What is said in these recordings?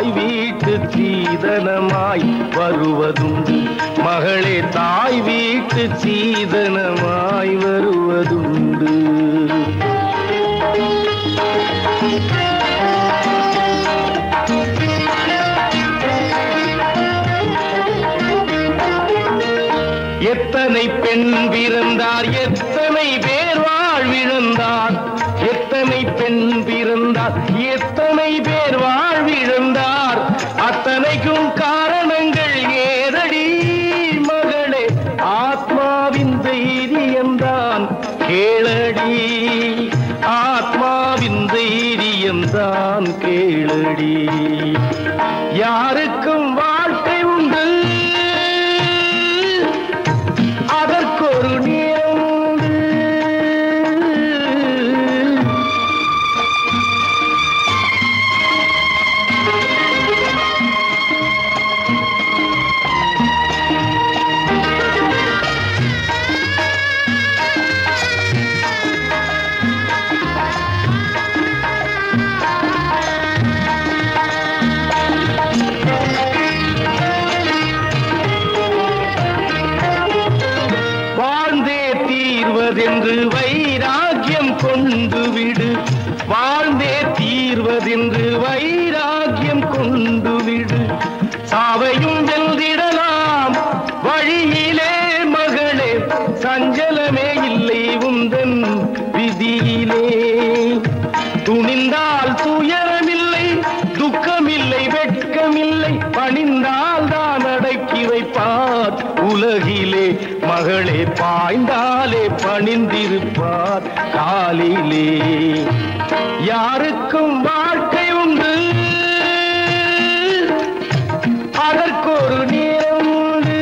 தாய் வீட்டு சீதனமாய் வருவதுண்டு மகளே தாய் வீட்டு சீதனமாய் வருவதுண்டு எத்தனை பெண் பிறந்தார் எத்தனை பேர் வாழ்விழந்தார் எத்தனை பெண் பிறந்தார் எத்தனை பேர் வாழ்விழந்தார் அத்தனைக்கும் காரணங்கள் ஏதடி மகளே ஆத்மாவின் தைரியம்தான் கேளடி ஆத்மாவின் தைரியம்தான் கேளடி யாருக்கும் வாழ்க்கை உண்டு அதற்கொரு நேரம் உண்டு வாழ்ந்தே தீர்வதென்று வைராக்கியம் கொண்டு விடு வாழ்ந்தே தீர்வதென்று வைராக்கியம் கொண்டு விடு சாவையும் வெல்திடலாம் வழியிலே மகளே சஞ்சலமே இல்லை உந்தன் விதியிலே துணிந்தால் துயரமில்லை துக்கமில்லை வெட்கமில்லை பணிந்தால் தான் அடக்கி வைப்பார் உலகிலே மகளே பாய்ந்தாலே பணிந்திருப்பார் காலிலே யாருக்கும் வாழ்க்கை உண்டு அதற்கொரு நேரம் உண்டு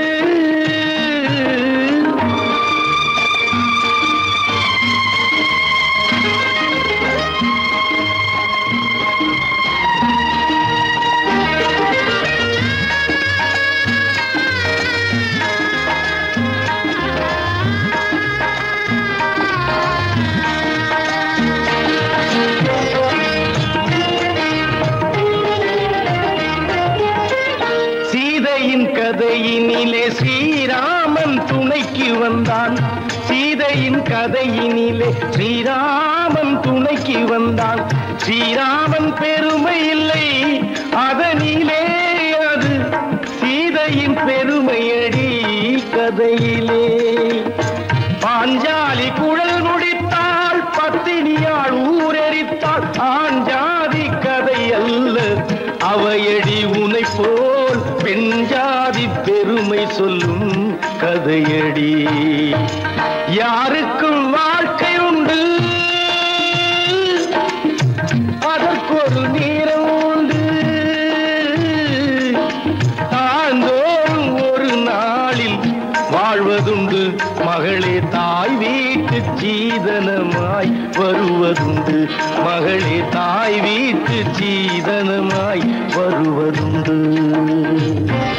சீதையின் கதையினிலே ஸ்ரீராமன் துணைக்கு வந்தான் சீதையின் கதையினிலே ஸ்ரீராமன் துணைக்கு வந்தான் ஸ்ரீராமன் பெருமை இல்லை அதனிலே அது சீதையின் பெருமையடி கதையிலே பாஞ்சாலி குழல் முடித்தாள் பத்தினியாள் ஊரெரித்தாள் ஆண் ஜாதி கதை அல்ல அவையடி உனை போல் பெண் ஜாதி பெருமை சொல்லும் கதையடி யாருக்கும் வாழ்க்கை உண்டு அதற்கொரு நேரம் உண்டு தாழ்ந்தோறும் ஒரு நாளில் வாழ்வதுண்டு மகளே தாய் வீட்டு சீதனமாய் வருவதுண்டு மகளே தாய் வீட்டு சீதனமாய் வருவதுண்டு